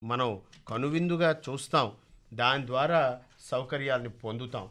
మనం కనువిందుగా చూస్తాం దాని ద్వారా సౌకర్యాల్ని పొందుతాం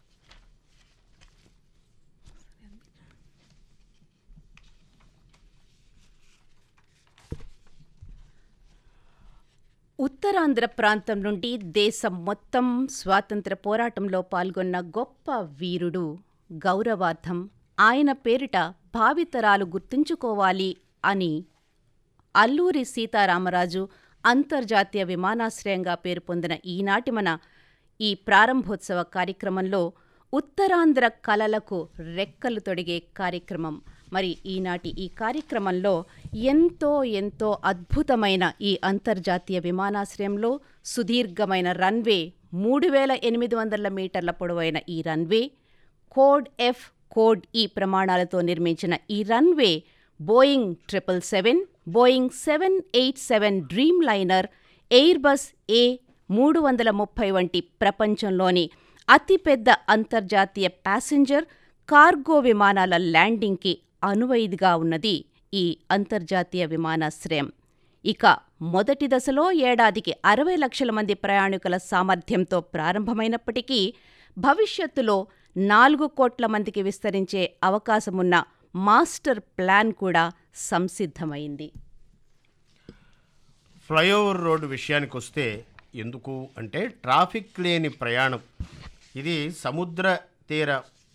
ఉత్తరాంధ్ర ప్రాంతం నుండి దేశం మొత్తం స్వాతంత్ర పోరాటంలో పాల్గొన్న గొప్ప వీరుడు గౌరవార్థం ఆయన పేరిట భావితరాలు గుర్తుంచుకోవాలి అని అల్లూరి సీతారామరాజు అంతర్జాతీయ విమానాశ్రయంగా పేరు పొందిన ఈనాటి మన ఈ ప్రారంభోత్సవ కార్యక్రమంలో ఉత్తరాంధ్ర కళలకు రెక్కలు తొడిగే కార్యక్రమం మరి ఈనాటి ఈ కార్యక్రమంలో ఎంతో ఎంతో అద్భుతమైన ఈ అంతర్జాతీయ విమానాశ్రయంలో సుదీర్ఘమైన రన్వే మూడు వేల ఎనిమిది వందల మీటర్ల పొడవైన ఈ రన్వే కోడ్ ఎఫ్ కోడ్ ఈ ప్రమాణాలతో నిర్మించిన ఈ runway Boeing triple seven Boeing seven eight seven Dreamliner Airbus A మూడు వందల ముప్పై వంటి ప్రపంచంలోని అతిపెద్ద అంతర్జాతీయ ప్యాసింజర్ కార్గో విమానాల ల్యాండింగ్కి అనువైదిగా ఉన్నది ఈ అంతర్జాతీయ విమానాశ్రయం ఇక మొదటి దశలో ఏడాదికి అరవై లక్షల మంది ప్రయాణికుల సామర్థ్యంతో ప్రారంభమైనప్పటికీ భవిష్యత్తులో నాలుగు కోట్ల మందికి విస్తరించే అవకాశమున్న మాస్టర్ ప్లాన్ కూడా సంసిద్ధమైంది ఫ్లైఓవర్ రోడ్డు విషయానికి వస్తే ఎందుకు అంటే ట్రాఫిక్ లేని ప్రయాణం ఇది సముద్ర తీర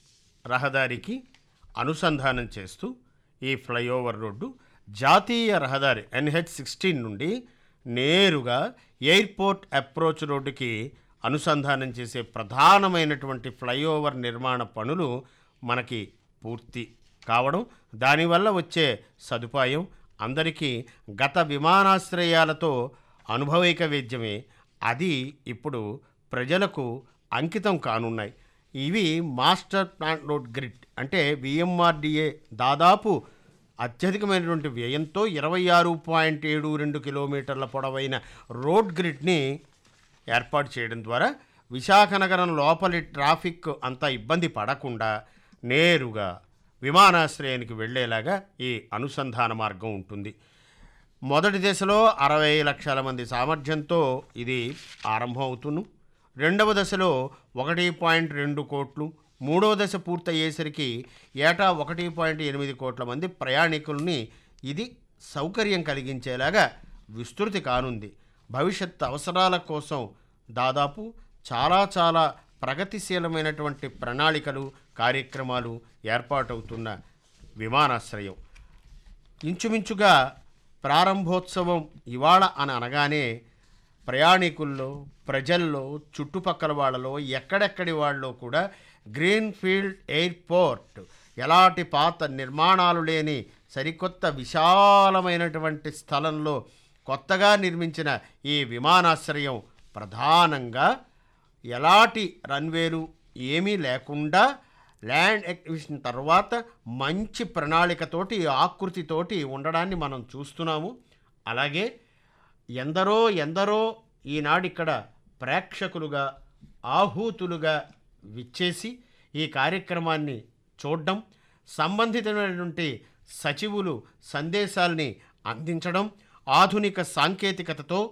రహదారికి అనుసంధానం చేస్తూ ఈ ఫ్లైఓవర్ రోడ్డు జాతీయ రహదారి ఎన్హెచ్ సిక్స్టీన్ నుండి నేరుగా ఎయిర్పోర్ట్ అప్రోచ్ రోడ్డుకి అనుసంధానం చేసే ప్రధానమైనటువంటి ఫ్లైఓవర్ నిర్మాణ పనులు మనకి పూర్తి కావడం దానివల్ల వచ్చే సదుపాయం అందరికీ గత విమానాశ్రయాలతో అనుభవైక వేద్యమే అది ఇప్పుడు ప్రజలకు అంకితం కానున్నాయి ఇవి మాస్టర్ ప్లాన్ రోడ్ గ్రిడ్ అంటే విఎంఆర్డిఏ దాదాపు అత్యధికమైనటువంటి వ్యయంతో ఇరవై ఆరు పాయింట్ ఏడు రెండు కిలోమీటర్ల పొడవైన రోడ్ గ్రిడ్ని ఏర్పాటు చేయడం ద్వారా విశాఖ నగరం లోపలి ట్రాఫిక్ అంత ఇబ్బంది పడకుండా నేరుగా విమానాశ్రయానికి వెళ్ళేలాగా ఈ అనుసంధాన మార్గం ఉంటుంది మొదటి దశలో అరవై లక్షల మంది సామర్థ్యంతో ఇది ఆరంభం అవుతును రెండవ దశలో ఒకటి పాయింట్ రెండు కోట్లు మూడవ దశ పూర్తయ్యేసరికి ఏటా ఒకటి పాయింట్ ఎనిమిది కోట్ల మంది ప్రయాణికుల్ని ఇది సౌకర్యం కలిగించేలాగా విస్తృతి కానుంది భవిష్యత్ అవసరాల కోసం దాదాపు చాలా చాలా ప్రగతిశీలమైనటువంటి ప్రణాళికలు కార్యక్రమాలు ఏర్పాటవుతున్న విమానాశ్రయం ఇంచుమించుగా ప్రారంభోత్సవం ఇవాళ అని అనగానే ప్రయాణికుల్లో ప్రజల్లో చుట్టుపక్కల వాళ్ళలో ఎక్కడెక్కడి వాళ్ళలో కూడా గ్రీన్ఫీల్డ్ ఎయిర్పోర్ట్ ఎలాంటి పాత నిర్మాణాలు లేని సరికొత్త విశాలమైనటువంటి స్థలంలో కొత్తగా నిర్మించిన ఈ విమానాశ్రయం ప్రధానంగా ఎలాంటి రన్వేలు ఏమీ లేకుండా ల్యాండ్ ఎక్విజిషన్ తర్వాత మంచి ప్రణాళికతోటి ఆకృతితోటి ఉండడాన్ని మనం చూస్తున్నాము అలాగే ఎందరో ఎందరో ఈనాడు ఇక్కడ ప్రేక్షకులుగా ఆహూతులుగా విచ్చేసి ఈ కార్యక్రమాన్ని చూడడం సంబంధితమైనటువంటి సచివులు సందేశాల్ని అందించడం ఆధునిక సాంకేతికతతో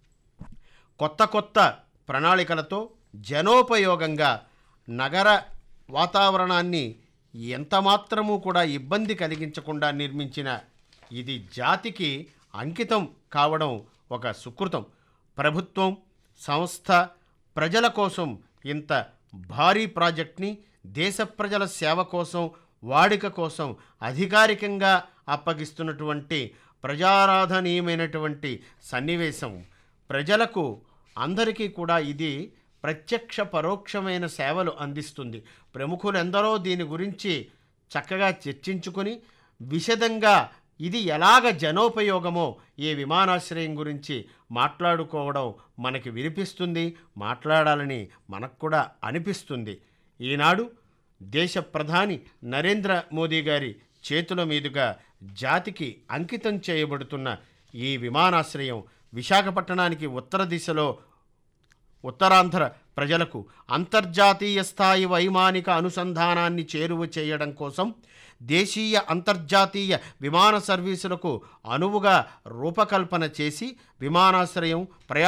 కొత్త కొత్త ప్రణాళికలతో జనోపయోగంగా నగర వాతావరణాన్ని ఎంతమాత్రము కూడా ఇబ్బంది కలిగించకుండా నిర్మించిన ఇది జాతికి అంకితం కావడం ఒక సుకృతం ప్రభుత్వం సంస్థ ప్రజల కోసం ఇంత భారీ ప్రాజెక్ట్ని దేశ ప్రజల సేవ కోసం వాడిక కోసం అధికారికంగా అప్పగిస్తున్నటువంటి ప్రజారాధనీయమైనటువంటి సన్నివేశం ప్రజలకు అందరికీ కూడా ఇది ప్రత్యక్ష పరోక్షమైన సేవలు అందిస్తుంది ప్రముఖులు ఎందరో దీని గురించి చక్కగా చర్చించుకుని విశదంగా ఇది ఎలాగ జనోపయోగమో ఈ విమానాశ్రయం గురించి మాట్లాడుకోవడం మనకి వినిపిస్తుంది మాట్లాడాలని మనకు కూడా అనిపిస్తుంది ఈనాడు దేశ ప్రధాని నరేంద్ర మోదీ గారి చేతుల మీదుగా జాతికి అంకితం చేయబడుతున్న ఈ విమానాశ్రయం విశాఖపట్టణానికి ఉత్తర దిశలో ఉత్తరాంధ్ర ప్రజలకు అంతర్జాతీయ స్థాయి వైమానిక అనుసంధానాన్ని చేరువ చేయడం కోసం దేశీయ అంతర్జాతీయ విమాన సర్వీసులకు అనువుగా రూపకల్పన చేసి విమానాశ్రయం ప్రయా